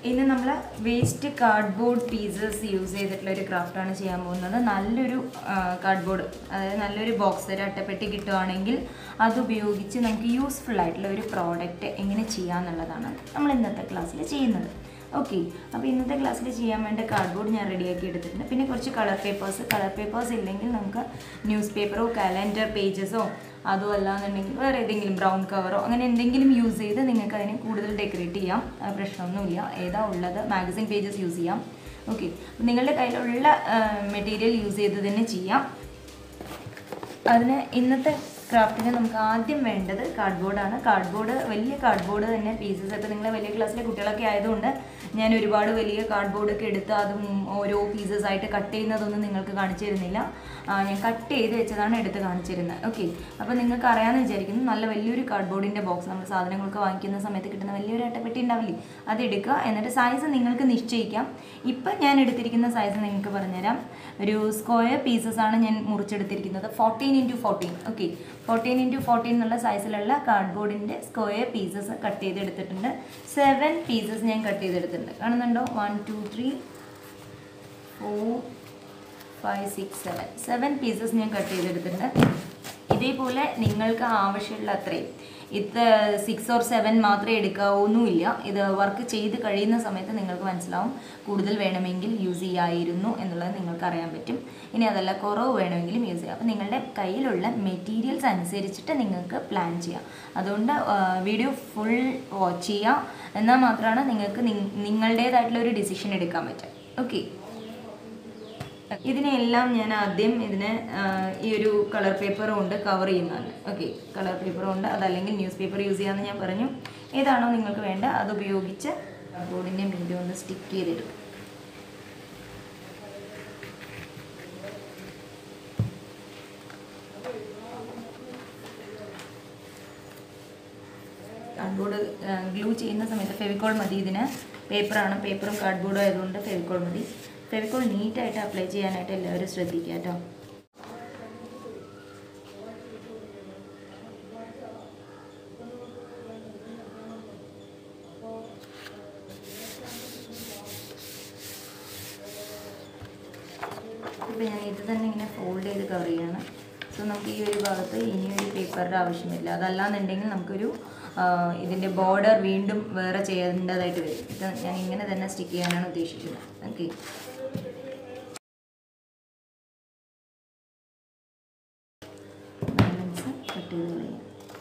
ഇന്ന് നമ്മൾ waste cardboard pieces use ചെയ്തിട്ടുള്ള ഒരു ക്രാഫ്റ്റാണ് ചെയ്യാൻ പോകുന്നത് നല്ലൊരു കാർഡ്ബോർഡ് അതായത് നല്ലൊരു ബോക്സ് ഒരു അട്ടപ്പെട്ടി കിട്ടുവാണെങ്കിൽ അത് ഉപയോഗിച്ച് നമുക്ക് യൂസ്ഫുൾ ആയിട്ടുള്ള ഒരു പ്രോഡക്റ്റ് എങ്ങനെ ചെയ്യാമെന്നുള്ളതാണ് നമ്മൾ ഇന്നത്തെ ക്ലാസ്സിൽ ചെയ്യുന്നത് ഓക്കെ അപ്പോൾ ഇന്നത്തെ ക്ലാസ്സിൽ ചെയ്യാൻ വേണ്ട കാർഡ്ബോർഡ് ഞാൻ റെഡിയാക്കി എടുത്തിട്ടുണ്ട് പിന്നെ കുറച്ച് കളർ പേപ്പേഴ്സ് കളർ പേപ്പേഴ്സ് ഇല്ലെങ്കിൽ നമുക്ക് ന്യൂസ് പേപ്പറോ കാലണ്ടർ പേജസോ അതോ അല്ലാന്നുണ്ടെങ്കിൽ വേറെ ഏതെങ്കിലും ബ്രൗൺ കവറോ അങ്ങനെ എന്തെങ്കിലും യൂസ് ചെയ്ത് നിങ്ങൾക്ക് അതിനെ കൂടുതൽ ഡെക്കറേറ്റ് ചെയ്യാം അത് പ്രശ്നമൊന്നുമില്ല ഏതാ ഉള്ളത് മാഗസിൻ പേജസ് യൂസ് ചെയ്യാം ഓക്കെ നിങ്ങളുടെ കയ്യിലുള്ള മെറ്റീരിയൽ യൂസ് ചെയ്ത് തന്നെ ചെയ്യാം അതിന് ഇന്നത്തെ ക്രാഫ്റ്റിന് നമുക്ക് ആദ്യം വേണ്ടത് കാർഡ്ബോർഡാണ് കാർഡ്ബോർഡ് വലിയ കാർഡ്ബോർഡ് തന്നെ പീസസ് ഇപ്പോൾ നിങ്ങൾ വലിയ ക്ലാസ്സിലെ കുട്ടികളൊക്കെ ആയതുകൊണ്ട് ഞാൻ ഒരുപാട് വലിയ കാർഡ്ബോർഡൊക്കെ എടുത്ത് അതും ഓരോ പീസസ് ആയിട്ട് കട്ട് ചെയ്യുന്നതൊന്നും നിങ്ങൾക്ക് കാണിച്ചു തരുന്നില്ല ആ, ഞാൻ കട്ട് ചെയ്ത് വെച്ചതാണ് എടുത്ത് കാണിച്ചു തരുന്നത് ഓക്കെ അപ്പോൾ നിങ്ങൾക്ക് അറിയാമെന്ന് വിചാരിക്കുന്നു നല്ല വലിയൊരു കാർഡ്ബോർഡിൻ്റെ ബോക്സ് നമ്മൾ സാധനങ്ങളൊക്കെ വാങ്ങിക്കുന്ന സമയത്ത് കിട്ടുന്ന വലിയൊരു അട്ടപ്പെട്ടി ഉണ്ടാവില്ലേ അത് എടുക്കുക എന്നിട്ട് സൈസ് നിങ്ങൾക്ക് നിശ്ചയിക്കാം ഇപ്പം ഞാൻ എടുത്തിരിക്കുന്ന സൈസ് നിങ്ങൾക്ക് പറഞ്ഞുതരാം ഒരു സ്ക്വയർ പീസസ് ആണ് ഞാൻ മുറിച്ചെടുത്തിരിക്കുന്നത് fourteen into fourteen okay fourteen into fourteen എന്നുള്ള സൈസിലുള്ള കാർഡ്ബോർഡിൻ്റെ സ്ക്വയർ പീസസ് കട്ട് ചെയ്തെടുത്തിട്ടുണ്ട് സെവൻ പീസസ് ഞാൻ കട്ട് ചെയ്തെടുത്തിട്ടുണ്ട് കാണുന്നുണ്ടോ one two three four five six seven seven pieces ഞാൻ കട്ട് ചെയ്തെടുത്തിട്ടുണ്ട് ഇതേപോലെ നിങ്ങൾക്ക് ആവശ്യമുള്ള അത്രയും ഇത് സിക്സ് ഓർ സെവൻ മാത്രമേ എടുക്കാവൊന്നുമില്ല ഇത് വർക്ക് ചെയ്ത് കഴിയുന്ന സമയത്ത് നിങ്ങൾക്ക് മനസ്സിലാവും കൂടുതൽ വേണമെങ്കിൽ യൂസ് ചെയ്യായിരുന്നു എന്നുള്ളത് നിങ്ങൾക്ക് അറിയാൻ പറ്റും ഇനി അതല്ല കുറവ് വേണമെങ്കിലും യൂസ് ചെയ്യാം അപ്പോൾ നിങ്ങളുടെ കയ്യിലുള്ള മെറ്റീരിയൽസ് അനുസരിച്ചിട്ട് നിങ്ങൾക്ക് പ്ലാൻ ചെയ്യാം അതുകൊണ്ട് വീഡിയോ ഫുൾ വാച്ച് ചെയ്യുക എന്നാൽ മാത്രമാണ് നിങ്ങൾക്ക് നിങ്- നിങ്ങളുടേതായിട്ടുള്ള ഒരു ഡിസിഷൻ എടുക്കാൻ പറ്റുക ഓക്കെ ഇതിനെല്ലാം ഞാൻ ആദ്യം ഇതിനെ ആ, ഈ ഒരു കളർ പേപ്പർ കൊണ്ട് കവർ ചെയ്യുന്നതാണ് ഓക്കെ കളർ പേപ്പർ കൊണ്ട് അതല്ലെങ്കിൽ ന്യൂസ് പേപ്പർ യൂസ് ചെയ്യാമെന്ന് ഞാൻ പറഞ്ഞു ഏതാണോ നിങ്ങൾക്ക് വേണ്ട അത് ഉപയോഗിച്ച് ബോർഡിൻ്റെ മീഡിയ ഒന്ന് സ്റ്റിക്ക് ചെയ്തെടുക്കും കാർഡ്ബോർഡ് ഗ്ലൂ ചെയ്യുന്ന സമയത്ത് ഫെവിക്കോൾ മതി ഇതിന് പേപ്പറാണ് പേപ്പറും കാർഡ്ബോർഡും ആയതുകൊണ്ട് ഫെവിക്കോൾ മതി ഫെവിക്കോൾ നീറ്റായിട്ട് അപ്ലൈ ചെയ്യാനായിട്ട് എല്ലാവരും ശ്രദ്ധിക്കുക കേട്ടോ ഇപ്പം ഞാൻ ഇത് തന്നെ ഇങ്ങനെ ഫോൾഡ് ചെയ്ത് കവർ ചെയ്യാണ് സോ നമുക്ക് ഈ ഒരു ഭാഗത്ത് ഇനിയൊരു പേപ്പറിൻ്റെ ആവശ്യമില്ല അതല്ലാന്നുണ്ടെങ്കിൽ നമുക്കൊരു ആ, ഇതിൻ്റെ ബോർഡർ വീണ്ടും വേറെ ചെയ്യേണ്ടതായിട്ട് വരും ഇത് ഞാൻ ഇങ്ങനെ തന്നെ സ്റ്റിക്ക് ചെയ്യാനാണ് ഉദ്ദേശിക്കുന്നത് ഓക്കെ ബാലൻസ് കട്ട് ചെയ്ത് കളയാം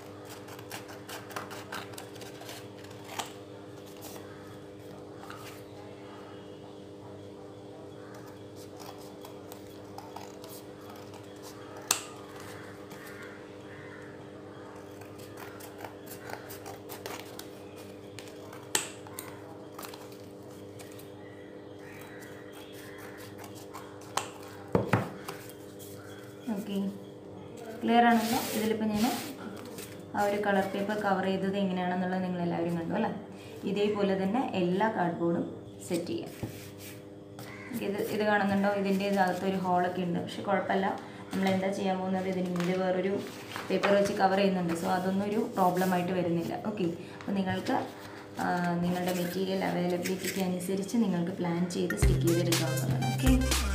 ഓക്കെ ക്ലിയർ ആണല്ലോ ഇതിലിപ്പോൾ ഞാൻ ആ ഒരു കളർ പേപ്പർ കവർ ചെയ്തത് എങ്ങനെയാണെന്നുള്ളത് നിങ്ങൾ എല്ലാവരും കണ്ടു അല്ലേ ഇതേപോലെ തന്നെ എല്ലാ കാർഡ്ബോർഡും സെറ്റ് ചെയ്യാം ഇത് ഇത് കാണുന്നുണ്ടോ ഇതിൻ്റെ അകത്ത് ഒരു ഹോളൊക്കെ ഉണ്ട് പക്ഷെ കുഴപ്പമില്ല നമ്മൾ എന്താ ചെയ്യാൻ പോകുന്നത് ഇതിന് മുന്നിൽ വേറൊരു പേപ്പർ വെച്ച് കവർ ചെയ്യുന്നുണ്ട് സോ അതൊന്നും ഒരു പ്രോബ്ലം ആയിട്ട് വരുന്നില്ല ഓക്കെ അപ്പോൾ നിങ്ങൾക്ക് ആ, നിങ്ങളുടെ മെറ്റീരിയൽ അവൈലബിലിറ്റിക്ക് അനുസരിച്ച് നിങ്ങൾക്ക് പ്ലാൻ ചെയ്ത് സ്റ്റിക്ക് ചെയ്തെടുക്കാവുന്നതാണ് ഓക്കെ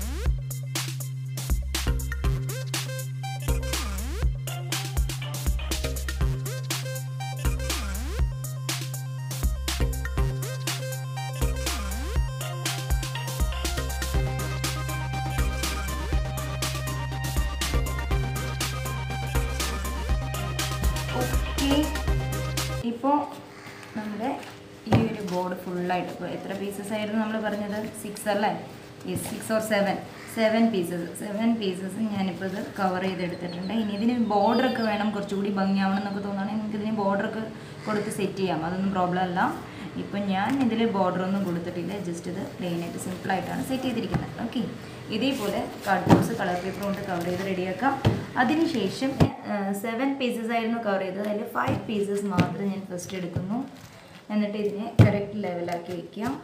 ഓക്കെ ഇപ്പോൾ നമ്മുടെ ഈ ഒരു ബോർഡ് ഫുള്ളായിട്ട് ഇപ്പോൾ എത്ര പീസസ് ആയിരുന്നു നമ്മൾ പറഞ്ഞത് സിക്സ് അല്ലേ yes six or seven seven pieces seven pieces ഞാനിപ്പോൾ ഇത് കവർ ചെയ്തെടുത്തിട്ടുണ്ട് ഇനി ഇതിന് ബോർഡറൊക്കെ വേണം കുറച്ചുകൂടി ഭംഗിയാവണം എന്നൊക്കെ തോന്നുകയാണെങ്കിൽ നിങ്ങൾക്ക് ഇതിന് ബോർഡറൊക്കെ കൊടുത്ത് സെറ്റ് ചെയ്യാം അതൊന്നും പ്രോബ്ലം അല്ല ഇപ്പം ഞാൻ ഇതിൽ ബോർഡറൊന്നും കൊടുത്തിട്ടില്ല ജസ്റ്റ് ഇത് പ്ലെയിനായിട്ട് സിമ്പിളായിട്ടാണ് സെറ്റ് ചെയ്തിരിക്കുന്നത് ഓക്കെ ഇതേപോലെ കാർഡ് ബോക്സ് കളർ പേപ്പർ കൊണ്ട് കവർ ചെയ്ത് റെഡിയാക്കാം അതിനുശേഷം സെവൻ പീസസ് ആയിരുന്നു കവർ ചെയ്തത് അതിൽ ഫൈവ് പീസസ് മാത്രം ഞാൻ ഫസ്റ്റ് എടുക്കുന്നു എന്നിട്ട് ഇതിനെ കറക്റ്റ് ലെവലാക്കി വയ്ക്കാം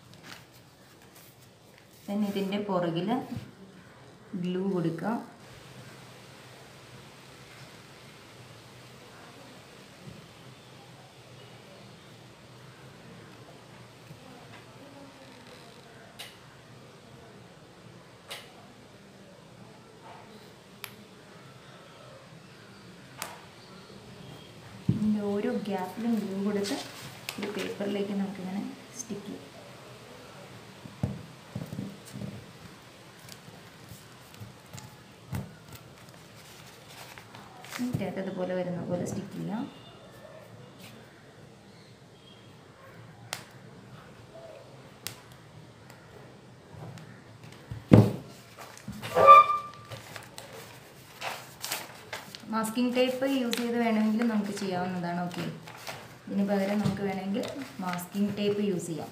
then ഇതിൻ്റെ പുറകിൽ ഗ്ലൂ കൊടുക്കാം ഗ്യാപ്പിലും ഗ്ലൂ കൊടുത്ത് ഒരു പേപ്പറിലേക്ക് നമുക്കിങ്ങനെ സ്റ്റിക്ക് ചെയ്യാം നീറ്റായിട്ട് അതുപോലെ വരുന്ന പോലെ സ്റ്റിക്ക് ചെയ്യാം മാസ്കിംഗ് ടേപ്പ് യൂസ് ചെയ്ത് വേണമെങ്കിൽ നമുക്ക് ചെയ്യാവുന്നതാണ് ഓക്കെ ഇതിന് പകരം നമുക്ക് വേണമെങ്കിൽ മാസ്കിംഗ് ടേപ്പ് യൂസ് ചെയ്യാം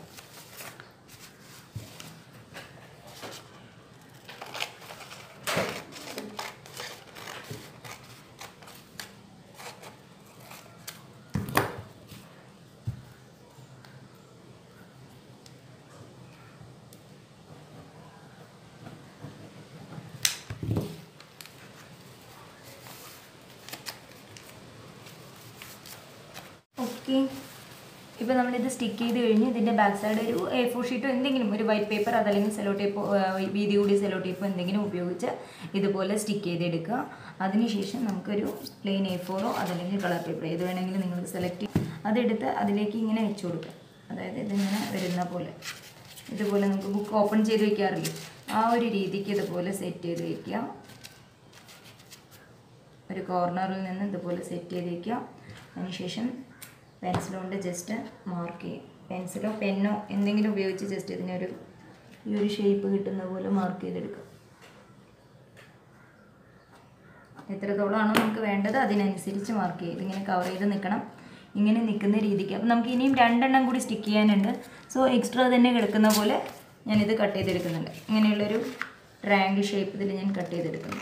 ഓക്കെ ഇപ്പോൾ നമ്മളിത് സ്റ്റിക്ക് ചെയ്ത് കഴിഞ്ഞ് ഇതിൻ്റെ ബാക്ക് സൈഡ് ഒരു എ ഫോർ ഷീറ്റോ എന്തെങ്കിലും ഒരു വൈറ്റ് പേപ്പർ അതല്ലെങ്കിൽ സെലോ ടേപ്പോ വീതി കൂടി സെലോ ടേപ്പോ എന്തെങ്കിലും ഉപയോഗിച്ച് ഇതുപോലെ സ്റ്റിക്ക് ചെയ്തെടുക്കുക അതിനുശേഷം നമുക്കൊരു പ്ലെയിൻ എ ഫോറോ അതല്ലെങ്കിൽ കളർ പേപ്പർ ഏത് വേണമെങ്കിലും നിങ്ങൾക്ക് സെലക്ട് ചെയ്യും അതെടുത്ത് അതിലേക്ക് ഇങ്ങനെ വെച്ച് കൊടുക്കുക അതായത് ഇതിങ്ങനെ വരുന്ന പോലെ ഇതുപോലെ നമുക്ക് ബുക്ക് ഓപ്പൺ ചെയ്ത് വെക്കാറില്ലേ ആ ഒരു രീതിക്ക് ഇതുപോലെ സെറ്റ് ചെയ്ത് വയ്ക്കുക ഒരു കോർണറിൽ നിന്ന് ഇതുപോലെ സെറ്റ് ചെയ്ത് വയ്ക്കുക അതിനുശേഷം പെൻസിൽ കൊണ്ട് ജസ്റ്റ് മാർക്ക് ചെയ്യും പെൻസിലോ പെന്നോ എന്തെങ്കിലും ഉപയോഗിച്ച് ജസ്റ്റ് ഇതിനൊരു ഈ ഒരു ഷേപ്പ് കിട്ടുന്ന പോലെ മാർക്ക് ചെയ്തെടുക്കുക എത്രത്തോളമാണോ നമുക്ക് വേണ്ടത് അതിനനുസരിച്ച് മാർക്ക് ചെയ്ത് ഇങ്ങനെ കവർ ചെയ്ത് നിൽക്കണം ഇങ്ങനെ നിൽക്കുന്ന രീതിക്ക് അപ്പം നമുക്ക് ഇനിയും രണ്ടെണ്ണം കൂടി സ്റ്റിക്ക് ചെയ്യാനുണ്ട് സോ എക്സ്ട്രാ തന്നെ കിടക്കുന്ന പോലെ ഞാനിത് കട്ട് ചെയ്തെടുക്കുന്നുണ്ട് ഇങ്ങനെയുള്ളൊരു ട്രയാങ്കിൾ ഷേപ്പ് ഇതിൽ ഞാൻ കട്ട് ചെയ്തെടുക്കുന്നു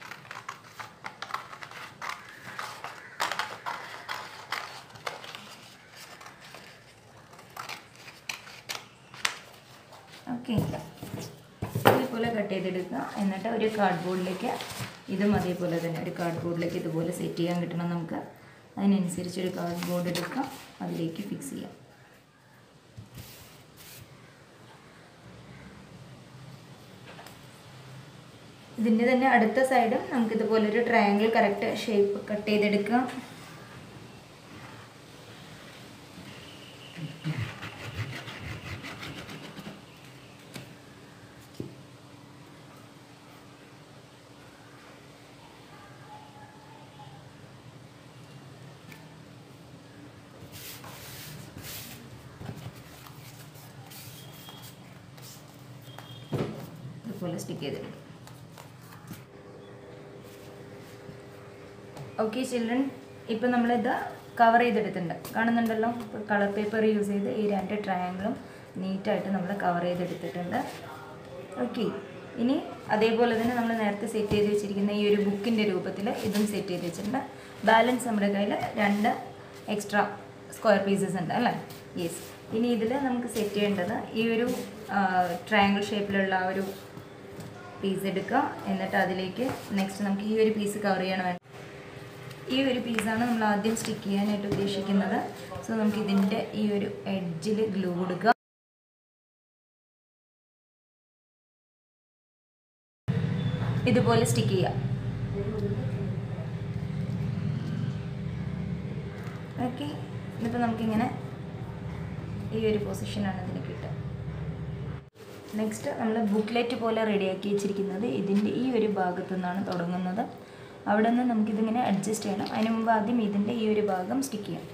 ഓക്കെ ഇതേപോലെ കട്ട് ചെയ്തെടുക്കുക എന്നിട്ട് ഒരു കാർഡ് ബോർഡിലേക്ക് ഇതും അതേപോലെ തന്നെ ഒരു കാർഡ് ബോർഡിലേക്ക് ഇതുപോലെ സെറ്റ് ചെയ്യാൻ കിട്ടണം നമുക്ക് അതിനനുസരിച്ച് ഒരു കാർഡ് ബോർഡ് എടുക്കുക അതിലേക്ക് ഫിക്സ് ചെയ്യാം ഇതിൻ്റെ തന്നെ അടുത്ത സൈഡും നമുക്ക് ഇതുപോലെ ഒരു ട്രയാങ്കിൾ കറക്റ്റ് ഷേപ്പ് കട്ട് ചെയ്തെടുക്കുക ഇതുപോലെ സ്റ്റിക്ക് ചെയ്തെടുക്കും ഓക്കെ ചിൽഡ്രൻ ഇപ്പം നമ്മളിത് കവർ ചെയ്തെടുത്തിട്ടുണ്ട് കാണുന്നുണ്ടല്ലോ ഇപ്പോൾ കളർ പേപ്പർ യൂസ് ചെയ്ത് ഈ രണ്ട് ട്രയാങ്കിളും നീറ്റായിട്ട് നമ്മൾ കവർ ചെയ്തെടുത്തിട്ടുണ്ട് ഓക്കെ ഇനി അതേപോലെ തന്നെ നമ്മൾ നേരത്തെ സെറ്റ് ചെയ്ത് വെച്ചിരിക്കുന്ന ഈ ഒരു ബുക്കിൻ്റെ രൂപത്തിൽ ഇതും സെറ്റ് ചെയ്ത് വെച്ചിട്ടുണ്ട് ബാലൻസ് നമ്മുടെ കയ്യിൽ രണ്ട് എക്സ്ട്രാ സ്ക്വയർ പീസസ് ഉണ്ട് അല്ലേ യെസ് ഇനി ഇതിൽ നമുക്ക് സെറ്റ് ചെയ്യേണ്ടത് ഈ ഒരു ട്രയാങ്കിൾ ഷേപ്പിലുള്ള ആ ഒരു പീസ് എടുക്കുക എന്നിട്ട് അതിലേക്ക് നെക്സ്റ്റ് നമുക്ക് ഈ ഒരു പീസ് കവർ ചെയ്യണം വേണ്ട ഈ ഒരു പീസാണ് നമ്മൾ ആദ്യം സ്റ്റിക്ക് ചെയ്യാനായിട്ട് ഉദ്ദേശിക്കുന്നത് സോ നമുക്ക് ഇതിൻ്റെ ഈ ഒരു എഡ്ജിൽ ഗ്ലൂ കൊടുക്കുക ഇതുപോലെ സ്റ്റിക്ക് ചെയ്യുക ഓക്കെ ഇതിപ്പോൾ നമുക്കിങ്ങനെ ഈ ഒരു പൊസിഷനാണ് ഇതിന് കിട്ടുക നെക്സ്റ്റ് നമ്മൾ ബുക്ക്ലെറ്റ് പോലെ റെഡിയാക്കി വെച്ചിരിക്കുന്നത് ഇതിൻ്റെ ഈ ഒരു ഭാഗത്തു നിന്നാണ് തുടങ്ങുന്നത് അവിടെ നിന്ന് നമുക്കിതിങ്ങനെ അഡ്ജസ്റ്റ് ചെയ്യണം അതിന് മുമ്പ് ആദ്യം ഇതിൻ്റെ ഈ ഒരു ഭാഗം സ്റ്റിക്ക് ചെയ്യാം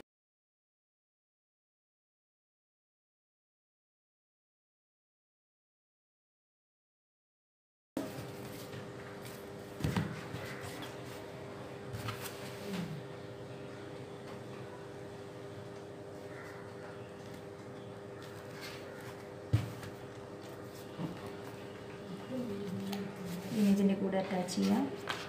ഇനി ഇതിൻ്റെ കൂടെ അറ്റാച്ച് ചെയ്യാം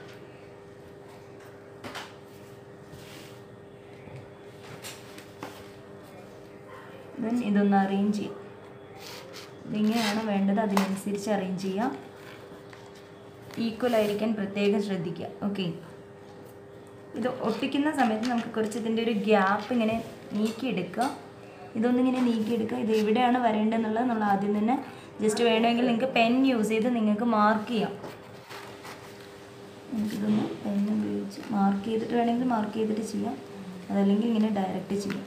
ദെൻ ഇതൊന്ന് അറേഞ്ച് ചെയ്യും ഇതെങ്ങനെയാണ് വേണ്ടത് അതിനനുസരിച്ച് അറേഞ്ച് ചെയ്യാം ഈക്വൽ ആയിരിക്കാൻ പ്രത്യേകം ശ്രദ്ധിക്കുക ഓക്കെ ഇത് ഒട്ടിക്കുന്ന സമയത്ത് നമുക്ക് കുറച്ച് ഇതിൻ്റെ ഒരു ഗ്യാപ്പ് ഇങ്ങനെ നീക്കിയെടുക്കുക ഇതൊന്നിങ്ങനെ നീക്കിയെടുക്കുക ഇത് എവിടെയാണ് വരേണ്ടതെന്നുള്ളത് നമ്മൾ ആദ്യം തന്നെ ജസ്റ്റ് വേണമെങ്കിൽ നിങ്ങൾക്ക് പെൻ യൂസ് ചെയ്ത് നിങ്ങൾക്ക് മാർക്ക് ചെയ്യാം നമുക്കിതൊന്ന് പെൻ ഉപയോഗിച്ച് മാർക്ക് ചെയ്തിട്ട് വേണമെങ്കിൽ മാർക്ക് ചെയ്തിട്ട് ചെയ്യാം അതല്ലെങ്കിൽ ഇങ്ങനെ ഡയറക്റ്റ് ചെയ്യാം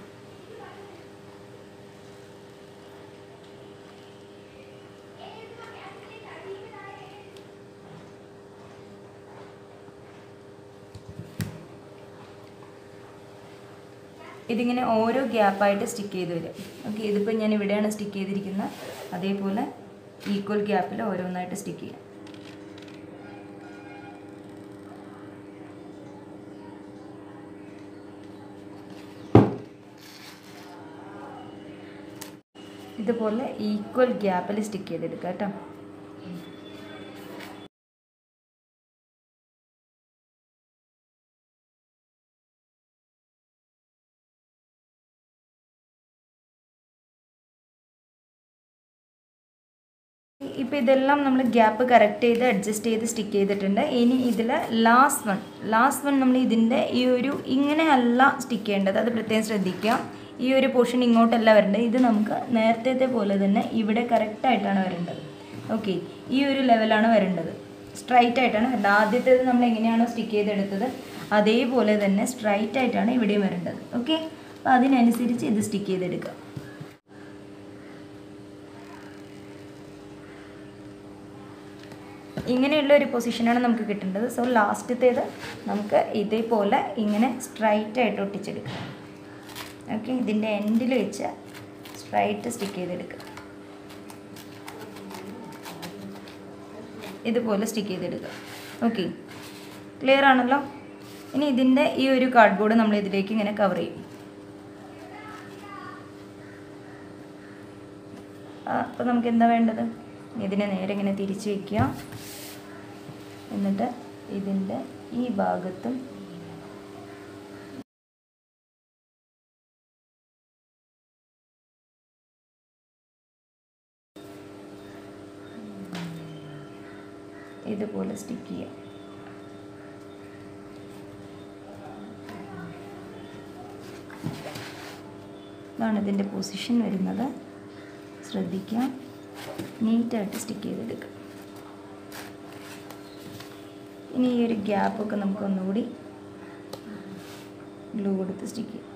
ഇതിങ്ങനെ ഓരോ ഗ്യാപ്പായിട്ട് സ്റ്റിക്ക് ചെയ്ത് വരും ഓക്കെ ഇതിപ്പോൾ ഞാൻ ഇവിടെയാണ് സ്റ്റിക്ക് ചെയ്തിരിക്കുന്നത് അതേപോലെ ഈക്വൽ ഗ്യാപ്പിൽ ഓരോന്നായിട്ട് സ്റ്റിക്ക് ചെയ്യാം ഇതുപോലെ ഈക്വൽ ഗ്യാപ്പിൽ സ്റ്റിക്ക് ചെയ്തെടുക്കുക കേട്ടോ ഇപ്പോൾ ഇതെല്ലാം നമ്മൾ ഗ്യാപ്പ് കറക്റ്റ് ചെയ്ത് അഡ്ജസ്റ്റ് ചെയ്ത് സ്റ്റിക്ക് ചെയ്തിട്ടുണ്ട് ഇനി ഇതിൽ ലാസ്റ്റ് വൺ ലാസ്റ്റ് വൺ നമ്മൾ ഇതിൻ്റെ ഈ ഒരു ഇങ്ങനെയല്ല സ്റ്റിക്ക് ചെയ്യേണ്ടത് അത് പ്രത്യേകം ശ്രദ്ധിക്കുക ഈ ഒരു പോർഷൻ ഇങ്ങോട്ടല്ല വരേണ്ടത് ഇത് നമുക്ക് നേരത്തെ പോലെ തന്നെ ഇവിടെ കറക്റ്റായിട്ടാണ് വരേണ്ടത് ഓക്കെ ഈ ഒരു ലെവലാണ് വരേണ്ടത് സ്ട്രൈറ്റ് ആയിട്ടാണ് വരേണ്ടത് ആദ്യത്തേത് നമ്മൾ എങ്ങനെയാണോ സ്റ്റിക്ക് ചെയ്തെടുത്തത് അതേപോലെ തന്നെ സ്ട്രൈറ്റ് ആയിട്ടാണ് ഇവിടെയും വരേണ്ടത് ഓക്കെ അപ്പോൾ അതിനനുസരിച്ച് ഇത് സ്റ്റിക്ക് ചെയ്തെടുക്കുക ഇങ്ങനെയുള്ള ഒരു പൊസിഷനാണ് നമുക്ക് കിട്ടേണ്ടത് സോ ലാസ്റ്റത്തേത് നമുക്ക് ഇതേപോലെ ഇങ്ങനെ സ്ട്രൈറ്റ് ആയിട്ട് ഒട്ടിച്ചെടുക്കുക ഓക്കെ ഇതിൻ്റെ എൻഡിൽ വെച്ച് സ്ട്രൈറ്റ് സ്റ്റിക്ക് ചെയ്തെടുക്കുക ഇതുപോലെ സ്റ്റിക്ക് ചെയ്തെടുക്കുക ഓക്കെ ക്ലിയർ ആണല്ലോ ഇനി ഇതിൻ്റെ ഈ ഒരു കാർഡ്ബോർഡ് നമ്മൾ ഇതിലേക്ക് ഇങ്ങനെ കവർ ചെയ്യും അപ്പോൾ നമുക്ക് എന്താ വേണ്ടത് ഇതിനെ നേരെ ഇങ്ങനെ തിരിച്ച് വയ്ക്കുക എന്നിട്ട് ഇതിൻ്റെ ഈ ഭാഗത്തും ഇതുപോലെ സ്റ്റിക്ക് ചെയ്യാം ഇതാണ് ഇതിൻ്റെ പൊസിഷൻ വരുന്നത് ശ്രദ്ധിക്കുക നീറ്റായിട്ട് സ്റ്റിക്ക് ചെയ്തെടുക്കുക ഇനി ഈ ഒരു ഗ്യാപ്പൊക്കെ നമുക്ക് ഒന്നുകൂടി ഗ്ലൂ കൊടുത്ത് സ്റ്റിക്ക് ചെയ്യാം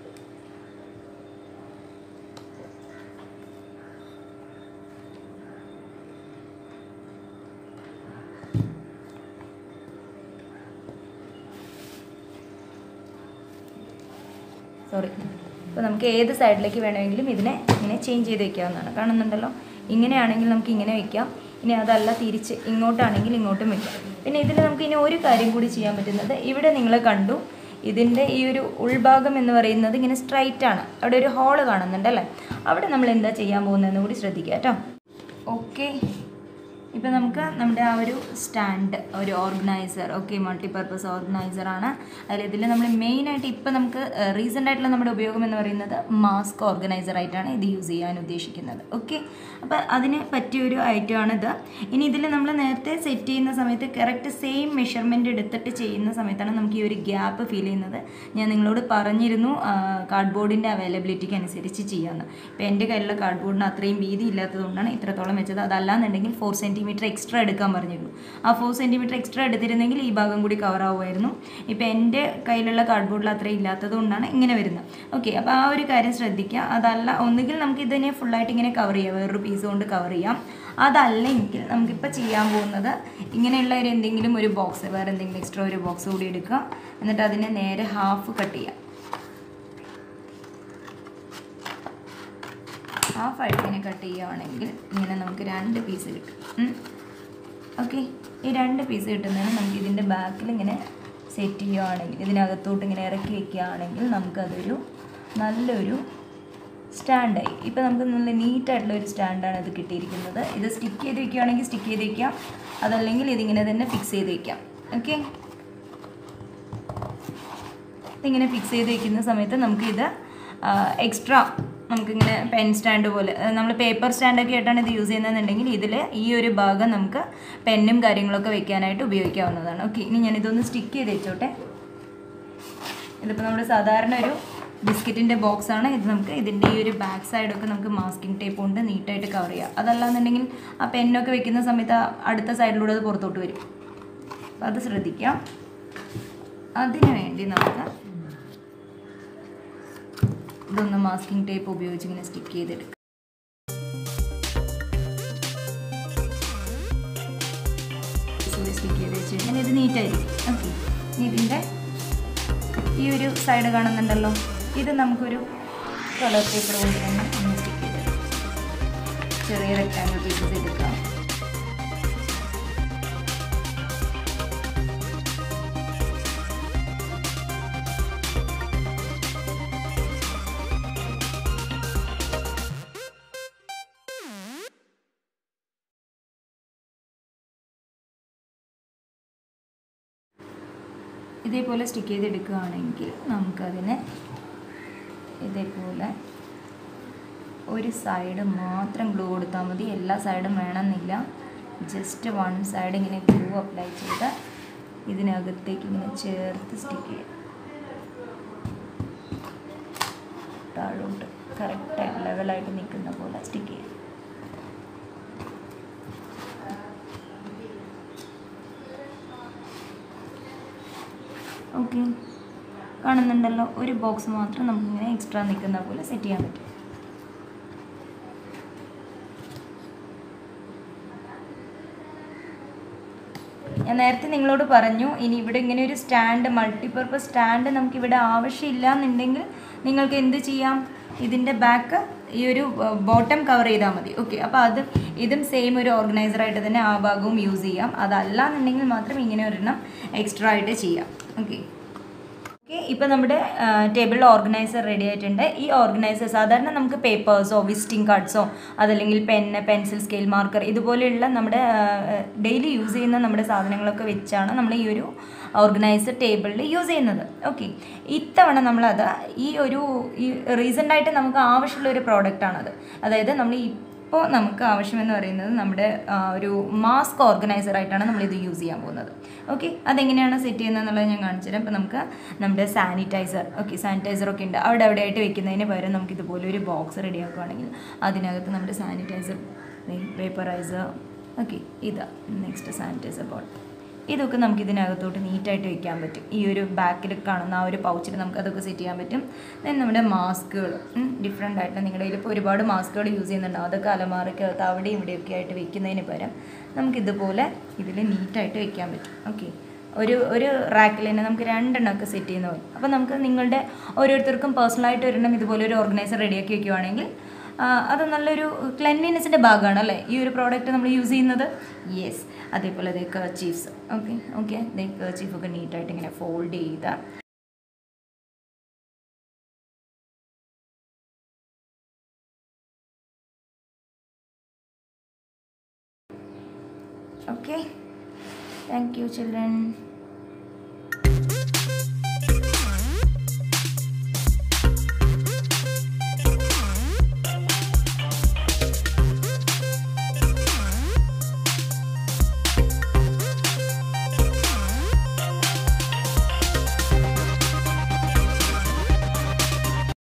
സോറി അപ്പോൾ നമുക്ക് ഏത് സൈഡിലേക്ക് വേണമെങ്കിലും ഇതിനെ ഇങ്ങനെ ചേഞ്ച് ചെയ്ത് വെക്കാവുന്നതാണ് കാണുന്നുണ്ടല്ലോ ഇങ്ങനെയാണെങ്കിൽ നമുക്ക് ഇങ്ങനെ വെക്കാം ഇനി അതല്ല തിരിച്ച് ഇങ്ങോട്ടാണെങ്കിൽ ഇങ്ങോട്ടും വെക്കാം പിന്നെ ഇതിൽ നമുക്ക് ഇനി ഒരു കാര്യം കൂടി ചെയ്യാൻ പറ്റുന്നത് ഇവിടെ നിങ്ങൾ കണ്ടു ഇതിൻ്റെ ഈ ഒരു ഉൾഭാഗം എന്ന് പറയുന്നത് ഇങ്ങനെ സ്ട്രൈറ്റ് ആണ് അവിടെ ഒരു ഹോള് കാണുന്നുണ്ട് അല്ലേ അവിടെ നമ്മൾ എന്താ ചെയ്യാൻ പോകുന്നതെന്ന് കൂടി ശ്രദ്ധിക്കുക കേട്ടോ ഓക്കെ ഇപ്പം നമുക്ക് നമ്മുടെ ആ ഒരു സ്റ്റാൻഡ് ഒരു ഓർഗനൈസർ ഓക്കെ മൾട്ടിപർപ്പസ് ഓർഗനൈസർ ആണ് അതിൽ ഇതിൽ നമ്മൾ മെയിനായിട്ട് ഇപ്പം നമുക്ക് റീസെൻ്റ് ആയിട്ടുള്ള നമ്മുടെ ഉപയോഗം എന്ന് പറയുന്നത് മാസ്ക് ഓർഗനൈസർ ആയിട്ടാണ് ഇത് യൂസ് ചെയ്യാൻ ഉദ്ദേശിക്കുന്നത് ഓക്കെ അപ്പോൾ അതിന് പറ്റിയൊരു ഐറ്റമാണ് ഇത് ഇനി ഇതിൽ നമ്മൾ നേരത്തെ സെറ്റ് ചെയ്യുന്ന സമയത്ത് കറക്റ്റ് സെയിം മെഷർമെൻറ്റ് എടുത്തിട്ട് ചെയ്യുന്ന സമയത്താണ് നമുക്ക് ഈ ഒരു ഗ്യാപ്പ് ഫീൽ ചെയ്യുന്നത് ഞാൻ നിങ്ങളോട് പറഞ്ഞിരുന്നു കാർഡ്ബോർഡിൻ്റെ അവൈലബിലിറ്റിക്ക് അനുസരിച്ച് ചെയ്യാമെന്ന് ഇപ്പോൾ എൻ്റെ കയ്യിലുള്ള കാർഡ്ബോർഡിന് അത്രയും വീതി ഇല്ലാത്തതുകൊണ്ടാണ് ഇത്രത്തോളം വെച്ചത് അതല്ലാന്നുണ്ടെങ്കിൽ ഫോർ സെൻറ്റിമീറ്റർ എക്സ്ട്രാ എടുക്കാൻ പറഞ്ഞിരുന്നു ആ ഫോർ സെൻറ്റിമീറ്റർ എക്സ്ട്രാ എടുത്തിരുന്നെങ്കിൽ ഈ ഭാഗം കൂടി കവർ ആവുമായിരുന്നു ഇപ്പോൾ എൻ്റെ കയ്യിലുള്ള കാർഡ്ബോർഡിൽ അത്രയും ഇല്ലാത്തത് കൊണ്ടാണ് ഇങ്ങനെ വരുന്നത് ഓക്കെ അപ്പോൾ ആ ഒരു കാര്യം ശ്രദ്ധിക്കുക അതല്ല ഒന്നുകിൽ നമുക്ക് ഇതിനെ ഫുള്ളായിട്ട് ഇങ്ങനെ കവർ ചെയ്യാം വേറൊരു പീസ് കൊണ്ട് കവർ ചെയ്യാം അതല്ലെങ്കിൽ നമുക്കിപ്പോൾ ചെയ്യാൻ പോകുന്നത് ഇങ്ങനെയുള്ള ഒരു എന്തെങ്കിലും ഒരു ബോക്സ് വേറെ എന്തെങ്കിലും എക്സ്ട്രാ ഒരു ബോക്സ് കൂടി എടുക്കുക എന്നിട്ട് അതിനെ നേരെ ഹാഫ് കട്ട് ചെയ്യാം ഹാഫായിട്ട് ഇങ്ങനെ കട്ട് ചെയ്യുകയാണെങ്കിൽ ഇങ്ങനെ നമുക്ക് രണ്ട് പീസ് കിട്ടും ഓക്കെ ഈ രണ്ട് പീസ് കിട്ടുന്നതിന് നമുക്ക് ഇതിൻ്റെ ബാക്കിൽ ഇങ്ങനെ സെറ്റ് ചെയ്യുകയാണെങ്കിൽ ഇതിനകത്തോട്ട് ഇങ്ങനെ ഇറക്കി വെക്കുകയാണെങ്കിൽ നമുക്കതൊരു നല്ലൊരു സ്റ്റാൻഡായി ഇപ്പോൾ നമുക്ക് നല്ല നീറ്റായിട്ടുള്ള ഒരു സ്റ്റാൻഡാണ് ഇത് കിട്ടിയിരിക്കുന്നത് ഇത് സ്റ്റിക്ക് ചെയ്ത് വെക്കുകയാണെങ്കിൽ സ്റ്റിക്ക് ചെയ്ത് വെക്കാം അതല്ലെങ്കിൽ ഇതിങ്ങനെ തന്നെ ഫിക്സ് ചെയ്ത് വെക്കാം ഓക്കെ ഇതിങ്ങനെ ഫിക്സ് ചെയ്ത് വെക്കുന്ന സമയത്ത് നമുക്കിത് എക്സ്ട്രാ നമുക്കിങ്ങനെ പെൻ സ്റ്റാൻഡ് പോലെ നമ്മൾ പേപ്പർ സ്റ്റാൻഡൊക്കെ ആയിട്ടാണ് ഇത് യൂസ് ചെയ്യുന്നതെന്നുണ്ടെങ്കിൽ ഇതിൽ ഈ ഒരു ഭാഗം നമുക്ക് പെന്നും കാര്യങ്ങളൊക്കെ വെക്കാനായിട്ട് ഉപയോഗിക്കാവുന്നതാണ് ഓക്കെ ഇനി ഞാനിതൊന്ന് സ്റ്റിക്ക് ചെയ്ത് വെച്ചോട്ടെ ഇതിപ്പോൾ നമ്മുടെ സാധാരണ ഒരു ബിസ്ക്കറ്റിൻ്റെ ബോക്സ് ആണ് ഇത് നമുക്ക് ഇതിൻ്റെ ഈ ഒരു ബാക്ക് സൈഡൊക്കെ നമുക്ക് മാസ്കിംഗ് ടേപ്പ് കൊണ്ട് നീറ്റായിട്ട് കവർ ചെയ്യാം അതല്ലാന്നുണ്ടെങ്കിൽ ആ പെന്നൊക്കെ വെക്കുന്ന സമയത്ത് ആ അടുത്ത സൈഡിലൂടെ അത് പുറത്തോട്ട് വരും അപ്പോൾ അത് ശ്രദ്ധിക്കാം അതിനു വേണ്ടി നമുക്ക് ഇതൊന്ന് മാസ്കിംഗ് ടേപ്പ് ഉപയോഗിച്ച് ഇങ്ങനെ സ്റ്റിക്ക് ചെയ്തെടുക്കുക സ്റ്റിക്ക് ചെയ്ത് വെച്ച് കഴിഞ്ഞാൽ ഇത് നീറ്റായിരിക്കും ഓക്കെ ഇതിൻ്റെ ഈ ഒരു സൈഡ് കാണുന്നുണ്ടല്ലോ ഇത് നമുക്കൊരു കളർ പേപ്പർ കൊണ്ട് തന്നെ ഒന്ന് സ്റ്റിക്ക് ചെയ്ത് ചെറിയ റെക്ടാങ്കിൾ പീസസ് എടുക്കാം ഇതേപോലെ സ്റ്റിക്ക് ചെയ്തെടുക്കുകയാണെങ്കിൽ നമുക്കതിനെ ഇതേപോലെ ഒരു സൈഡ് മാത്രം ഗ്ലൂ കൊടുത്താൽ മതി എല്ലാ സൈഡും വേണമെന്നില്ല ജസ്റ്റ് വൺ സൈഡ് ഇങ്ങനെ ഗ്ലൂ അപ്ലൈ ചെയ്ത് ഇതിനകത്തേക്ക് ഇങ്ങനെ ചേർത്ത് സ്റ്റിക്ക് ചെയ്യാം താഴോട്ട് കറക്റ്റായിട്ട് ലെവലായിട്ട് നിൽക്കുന്ന പോലെ സ്റ്റിക്ക് ചെയ്യാം ഓക്കെ കാണുന്നുണ്ടല്ലോ ഒരു ബോക്സ് മാത്രം നമുക്കിങ്ങനെ എക്സ്ട്രാ നിൽക്കുന്ന പോലെ സെറ്റ് ചെയ്യാൻ പറ്റും ഞാൻ നേരത്തെ നിങ്ങളോട് പറഞ്ഞു ഇനി ഇവിടെ ഇങ്ങനെ ഒരു സ്റ്റാൻഡ് മൾട്ടിപർപ്പസ് സ്റ്റാൻഡ് നമുക്ക് ഇവിടെ ആവശ്യമില്ല എന്നുണ്ടെങ്കിൽ നിങ്ങൾക്ക് എന്ത് ചെയ്യാം ഇതിൻ്റെ ബാക്ക് ഈ ഒരു ബോട്ടം കവർ ചെയ്താൽ മതി ഓക്കെ അപ്പോൾ അത് ഇതും സെയിം ഒരു ഓർഗനൈസറായിട്ട് തന്നെ ആ ഭാഗവും യൂസ് ചെയ്യാം അതല്ല എന്നുണ്ടെങ്കിൽ മാത്രം ഇങ്ങനെ ഒരെണ്ണം എക്സ്ട്രാ ആയിട്ട് ചെയ്യാം ഓക്കെ ഓക്കെ ഇപ്പോൾ നമ്മുടെ ടേബിളിൽ ഓർഗനൈസർ റെഡി ആയിട്ടുണ്ട് ഈ ഓർഗനൈസർ സാധാരണ നമുക്ക് പേപ്പേഴ്സോ വിസിറ്റിംഗ് കാർഡ്സോ അതല്ലെങ്കിൽ പെന്ന് പെൻസിൽ സ്കെയിൽ മാർക്കർ ഇതുപോലെയുള്ള നമ്മുടെ ഡെയിലി യൂസ് ചെയ്യുന്ന നമ്മുടെ സാധനങ്ങളൊക്കെ വെച്ചാണ് നമ്മൾ ഈ ഒരു ഓർഗനൈസർ ടേബിളിൽ യൂസ് ചെയ്യുന്നത് ഓക്കെ ഇത്തവണ നമ്മളത് ഈ ഒരു ഈ റീസെൻ്റായിട്ട് നമുക്ക് ആവശ്യമുള്ള ഒരു പ്രോഡക്റ്റാണത് അതായത് നമ്മൾ ഇപ്പോൾ നമുക്ക് ആവശ്യമെന്ന് പറയുന്നത് നമ്മുടെ ആ, ഒരു മാസ്ക് ഓർഗനൈസർ ആയിട്ടാണ് നമ്മളിത് യൂസ് ചെയ്യാൻ പോകുന്നത് ഓക്കെ അതെങ്ങനെയാണ് സെറ്റ് ചെയ്യുന്നത് എന്നുള്ളത് ഞാൻ കാണിച്ചു തരാം അപ്പോൾ നമുക്ക് നമ്മുടെ സാനിറ്റൈസർ ഓക്കെ സാനിറ്റൈസർ ഒക്കെ ഉണ്ട് അവിടെ അവിടെ ആയിട്ട് വെക്കുന്നതിന് പകരം നമുക്ക് ഇതുപോലെ ഒരു ബോക്സ് റെഡി ആക്കുകയാണെങ്കിൽ അതിനകത്ത് നമ്മുടെ സാനിറ്റൈസർ വേപ്പറൈസർ ഓക്കെ ഇതാ നെക്സ്റ്റ് സാനിറ്റൈസർ ബോട്ടിൽ ഇതൊക്കെ നമുക്ക് ഇതിനകത്തോട്ട് നീറ്റായിട്ട് വെക്കാൻ പറ്റും ഈ ഒരു ബാക്കിൽ കാണുന്ന ആ ഒരു പൗച്ചിൽ നമുക്ക് അതൊക്കെ സെറ്റ് ചെയ്യാൻ പറ്റും ദെൻ നമ്മുടെ മാസ്കുകൾ ഡിഫറെൻ്റ് ആയിട്ട് നിങ്ങളുടെ കയ്യിൽ ഇപ്പോൾ ഒരുപാട് മാസ്കുകൾ യൂസ് ചെയ്യുന്നുണ്ടാവും അതൊക്കെ അലമാറയ്ക്കകത്ത് അവിടെയും ഇവിടെയൊക്കെ ആയിട്ട് വെക്കുന്നതിന് പകരം നമുക്കിതുപോലെ ഇതിൽ നീറ്റായിട്ട് വെക്കാൻ പറ്റും ഓക്കെ ഒരു ഒരു റാക്കിൽ തന്നെ നമുക്ക് രണ്ടെണ്ണമൊക്കെ സെറ്റ് ചെയ്യുന്ന പോലെ അപ്പോൾ നമുക്ക് നിങ്ങളുടെ ഓരോരുത്തർക്കും പേഴ്സണലായിട്ട് ഒരെണ്ണം ഇതുപോലെ ഒരു ഓർഗനൈസർ റെഡിയാക്കി വെക്കുവാണെങ്കിൽ ആ, അത് നല്ലൊരു ക്ലെൻലിനെസ്സിൻ്റെ ഭാഗമാണ് അല്ലേ ഈ ഒരു പ്രോഡക്റ്റ് നമ്മൾ യൂസ് ചെയ്യുന്നത് യെസ് അതേപോലെ അതേ കർച്ചീഫ്സ് ഓക്കെ ഓക്കെ അതേ കർച്ചീഫ് ഒക്കെ നീറ്റായിട്ട് ഇങ്ങനെ ഫോൾഡ് ചെയ്ത ഓക്കെ താങ്ക് യു ചിൽഡ്രൻ